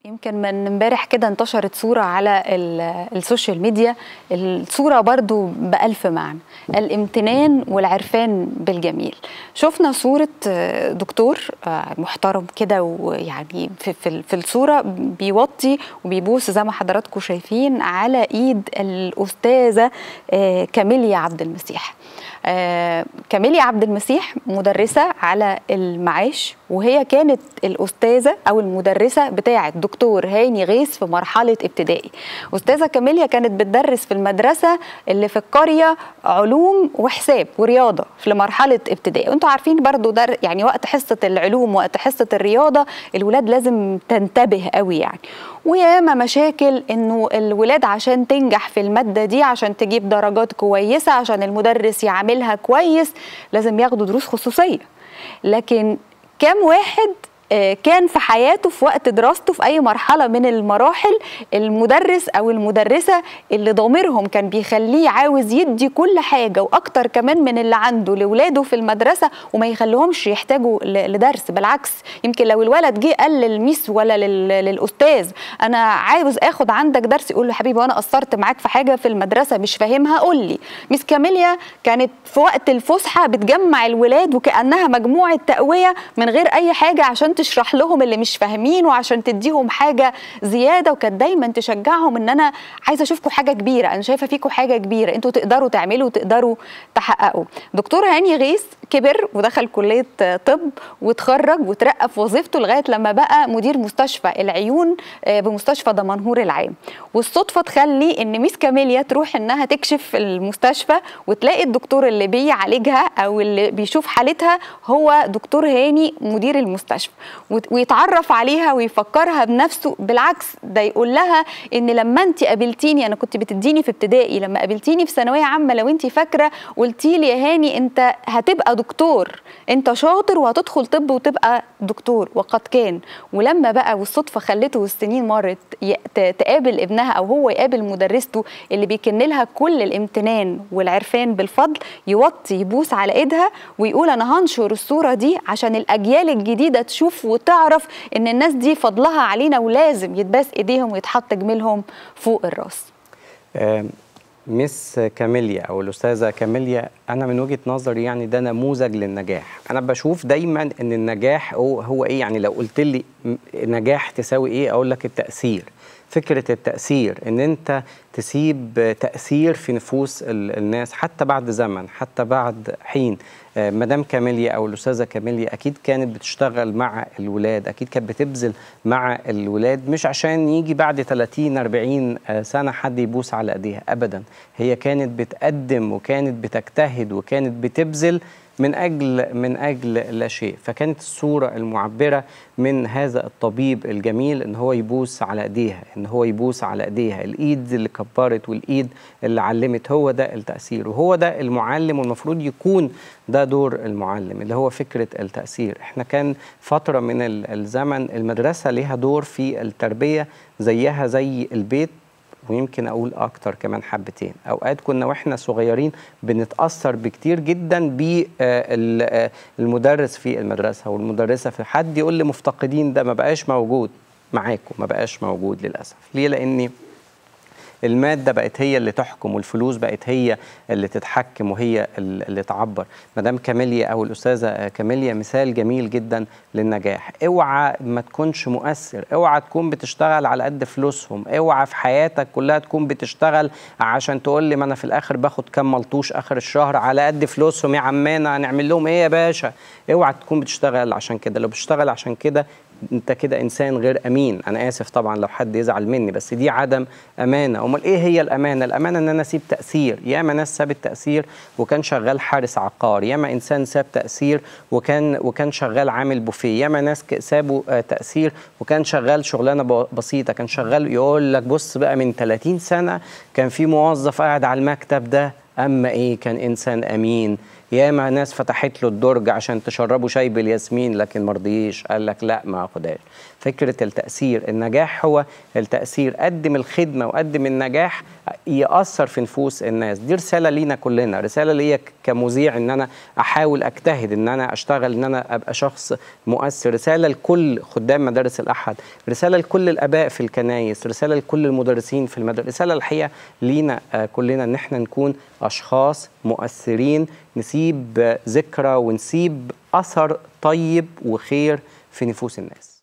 يمكن من امبارح كده انتشرت صورة على السوشيال ميديا الصورة برضو بألف معنى الامتنان والعرفان بالجميل شفنا صورة دكتور محترم كده ويعني في, في, في الصورة بيوطي وبيبوس زي ما حضراتكم شايفين على ايد الأستاذة كاميليا عبد المسيح كاميليا عبد المسيح مدرسة على المعاش وهي كانت الأستاذة أو المدرسة بتاعة دكتور هاني غيث في مرحلة ابتدائي أستاذة كاميليا كانت بتدرس في المدرسة اللي في القرية علوم وحساب ورياضة في مرحلة ابتدائي وانتوا عارفين برضو ده يعني وقت حصة العلوم وقت حصة الرياضة الولاد لازم تنتبه قوي يعني وياما مشاكل انه الولاد عشان تنجح في المادة دي عشان تجيب درجات كويسة عشان المدرس يعملها كويس لازم ياخدوا دروس خصوصية لكن كام واحد كان في حياته في وقت دراسته في اي مرحله من المراحل المدرس او المدرسه اللي ضميرهم كان بيخليه عاوز يدي كل حاجه واكتر كمان من اللي عنده لاولاده في المدرسه وما يخليهمش يحتاجوا لدرس بالعكس يمكن لو الولد جه قال للميس ولا للاستاذ انا عاوز اخد عندك درس يقول له حبيبي وانا قصرت معاك في حاجه في المدرسه مش فاهمها قول لي ميس كاميليا كانت في وقت الفسحه بتجمع الولاد وكانها مجموعه تقويه من غير اي حاجه عشان تشرح لهم اللي مش فاهمينه عشان تديهم حاجه زياده وكانت دايما تشجعهم ان انا عايزه اشوفكم حاجه كبيره انا شايفه فيكم حاجه كبيره انتوا تقدروا تعملوا وتقدروا تحققوا دكتور هاني غيث كبر ودخل كليه طب وتخرج وترقى في وظيفته لغايه لما بقى مدير مستشفى العيون بمستشفى دمنهور العام والصدفه تخلي ان ميس كاميليا تروح انها تكشف في المستشفى وتلاقي الدكتور اللي بيعالجها او اللي بيشوف حالتها هو دكتور هاني مدير المستشفى ويتعرف عليها ويفكرها بنفسه بالعكس ده يقول لها ان لما انت قابلتيني انا كنت بتديني في ابتدائي لما قابلتيني في ثانويه عامه لو انت فاكره قلتي لي يا هاني انت هتبقى دكتور انت شاطر وهتدخل طب وتبقى دكتور وقد كان ولما بقى والصدفه خلته والسنين مرت تقابل ابنها او هو يقابل مدرسته اللي بيكن لها كل الامتنان والعرفان بالفضل يوطي يبوس على ايدها ويقول انا هنشر الصوره دي عشان الاجيال الجديده تشوف وتعرف ان الناس دي فضلها علينا ولازم يتباس ايديهم ويتحط جميلهم فوق الراس مس كاميليا او الاستاذه كاميليا انا من وجهه نظري يعني ده نموذج للنجاح انا بشوف دايما ان النجاح هو هو ايه يعني لو قلت لي نجاح تساوي ايه اقول لك التاثير فكره التاثير ان انت تسيب تاثير في نفوس الناس حتى بعد زمن حتى بعد حين مدام كاميليا او الاستاذه كاميليا اكيد كانت بتشتغل مع الولاد اكيد كانت بتبذل مع الولاد مش عشان يجي بعد 30 40 سنه حد يبوس على ايديها ابدا هي كانت بتقدم وكانت بتجتهد وكانت بتبذل من اجل من اجل لا شيء فكانت الصوره المعبره من هذا الطبيب الجميل ان هو يبوس على ايديها ان هو يبوس على ايديها الايد اللي كبرت والايد اللي علمت هو ده التاثير وهو ده المعلم والمفروض يكون ده دور المعلم اللي هو فكره التاثير احنا كان فتره من الزمن المدرسه ليها دور في التربيه زيها زي البيت ويمكن اقول اكتر كمان حبتين اوقات كنا واحنا صغيرين بنتاثر بكتير جدا بالمدرس في المدرسه والمدرسه في حد يقول لي مفتقدين ده ما بقاش موجود معاكم ما بقاش موجود للاسف ليه لاني الماده بقت هي اللي تحكم والفلوس بقت هي اللي تتحكم وهي اللي تعبر مدام كاميليا او الاستاذه كاميليا مثال جميل جدا للنجاح اوعى ما تكونش مؤثر اوعى تكون بتشتغل على قد فلوسهم اوعى في حياتك كلها تكون بتشتغل عشان تقول لي ما انا في الاخر باخد كام ملطوش اخر الشهر على قد فلوسهم يا عمانا هنعمل لهم ايه يا باشا اوعى تكون بتشتغل عشان كده لو بتشتغل عشان كده انت كده انسان غير امين انا اسف طبعا لو حد يزعل مني بس دي عدم امانه امال ايه هي الامانه الامانه ان انا اسيب تاثير ياما ناس سابت تاثير وكان شغال حارس عقار ياما انسان ساب تاثير وكان وكان شغال عامل بوفيه ياما ناس سابوا تاثير وكان شغال شغلانه بسيطه كان شغال يقول لك بص بقى من 30 سنه كان في موظف قاعد على المكتب ده اما ايه كان انسان امين ياما ناس فتحت له الدرج عشان تشربوا شاي بالياسمين لكن مرضيش قال لك لا ما اخدهاش فكره التاثير النجاح هو التاثير قدم الخدمه وقدم النجاح ياثر في نفوس الناس دي رساله لينا كلنا رساله ليا كمذيع ان انا احاول اجتهد ان انا اشتغل ان انا ابقى شخص مؤثر رساله لكل خدام مدارس الاحد رساله لكل الاباء في الكنايس رساله لكل المدرسين في المدارس رساله الحقيقه لينا كلنا ان احنا نكون اشخاص مؤثرين نسيب ذكرى ونسيب اثر طيب وخير في نفوس الناس